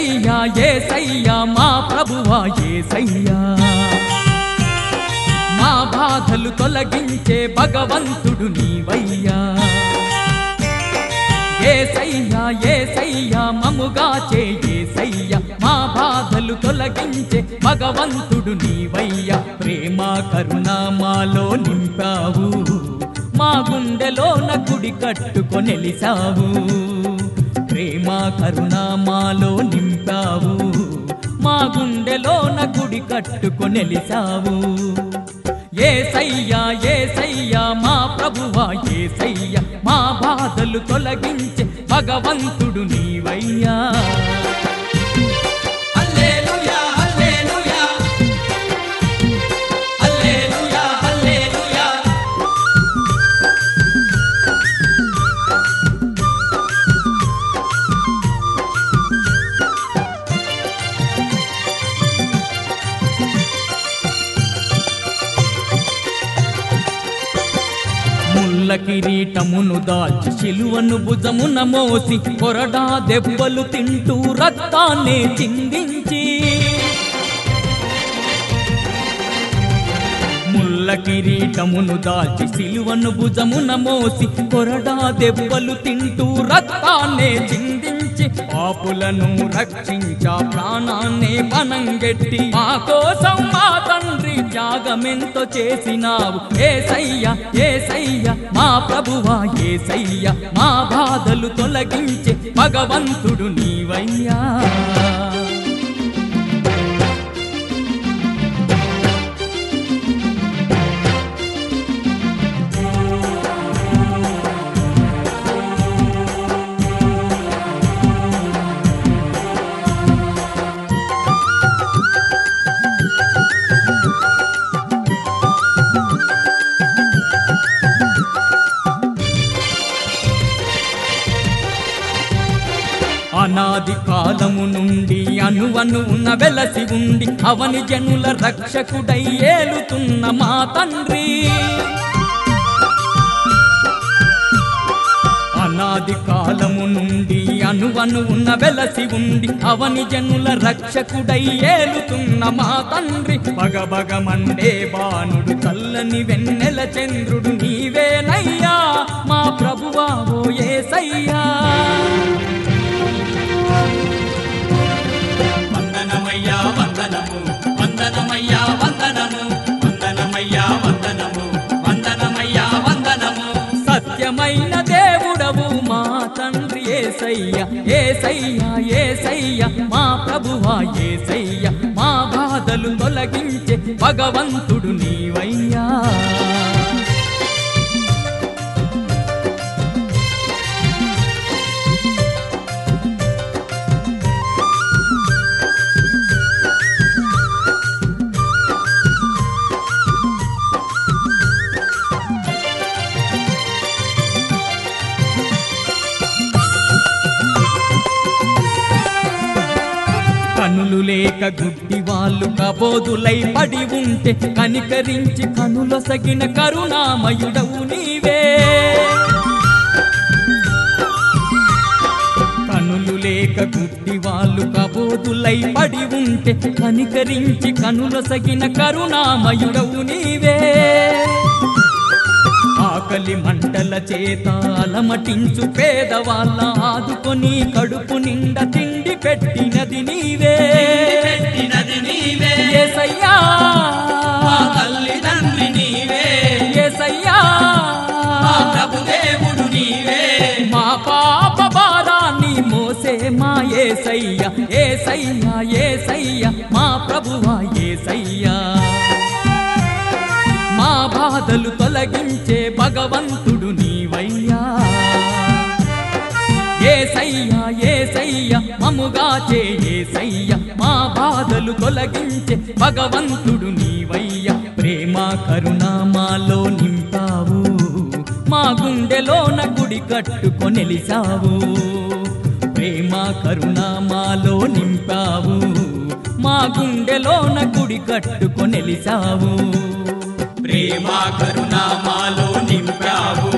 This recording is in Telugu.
ఏసయ్యా ఏసయ్యా మా ప్రభువా ఏసయ్యా మా బాధలు తొలగించే భగవంతుడు నీవయ్యా ఏసయ్యా ఏసయ్యా మముగా చే ఏసయ్యా మా బాధలు తొలగించే భగవంతుడు నీవయ్యా ప్రేమ కరుణ మాలో నింపావు మా గుండెలోన గుడి కట్టుకొనెలిసావు ప్రేమ కరుణ మాలో నింపావు మా గుండెలోన గుడి కట్టుకొనెలిసావు ఏసయ్యా ఏసయ్యా మా ప్రభువా ఏసయ్యా మా బాధలు తొలగించే భగవంతుడు నీవయ్యా హల్లెలూయా హల్లెలూయా హల్లెలూయా హల్లెలూయా ముల్ల కిరీటమును దాల్చి శిలువను భుజమున మోసి కొరడా దెబ్బలు తింటూ రక్తాన్నే చిందించి ముల్ల కిరీటమును దాల్చి సిలువను భుజమున మోసి కొరడా దెబ్బలు తింటూ రక్తాన్నే చిందించి పాపులను రక్షించా ప్రాణాన్నే పనంగెట్టి మా కోసం మా తండ్రి త్యాగమెంతో చేసినావు ఏసయ్య ఏసయ్య మా ప్రభువా ఏసయ్య మా బాధలు తొలగించే భగవంతుడు నీవయ్యా అనాది కాలము నుండి అనువనున్న వెలసి ఉండి అవని జనుల రక్షకుడై ఏలుతున్న మా తండ్రి అనాది కాలము నుండి అనువను ఉన్న వెలసి ఉండి అవని జనుల రక్షకుడై ఏలుతున్న మా తండ్రి పగబగ మండే బాణుడు చల్లని వెన్నెల చంద్రుడు నీవేనయ్యా మా ప్రభువా ఓ ఏసయ్యా వందనమయ్యా వందనము వందనమయ్యా వందనము వందనమయ్యా వందనము వందనమయ్యా వందనము సత్యమైన దేవుడవు మా తండ్రి ఏసయ్య ఏసయ్య ఏసయ్య మా ప్రభువా ఏసయ్య మా బాధలు తొలగించే భగవంతుడు నీవయ్యా కనులు లేక గుడ్డి వాళ్ళు కబోదులై పడి ఉంటే కనికరించి కనులొసగిన కరుణామయుడవు నీవే కనులు లేక గుడ్డి వాళ్ళు కబోదులై పడి ఉంటే కనికరించి కనులొసగిన కరుణామయుడవు నీవే ఆకలి మంటల చేత అలమటించు పేదవాళ్ళ ఆదుకొని కడుపు నిండా తిండి పెట్టినది నీవే పెట్టినది నీవే ఏసయ్యా మా తల్లిదండ్రి నీవే ఏసయ్యా మా ప్రభుదేవుడు నీవే మా పాప భారాన్ని మోసే మా ఏసయ్య ఏసయ్య ఏసయ్య మా ప్రభువా ఏసయ్యా మా బాధలు తొలగించే భగవంతుడు నీవయ్యా ఏసయ్యా ఏసయ్య మముగా చే ఏసయ్య మా బాధలు తొలగించే భగవంతుడు నీవయ్య ప్రేమ కరుణ మాలో నింపావు మా గుండెలోన గుడి కట్టుకొనెలిసావు ప్రేమ కరుణ మాలో నింపావు మా గుండెలోన గుడి కట్టుకొనెలిసావు ప్రేమ కరుణ మాలో నింపావు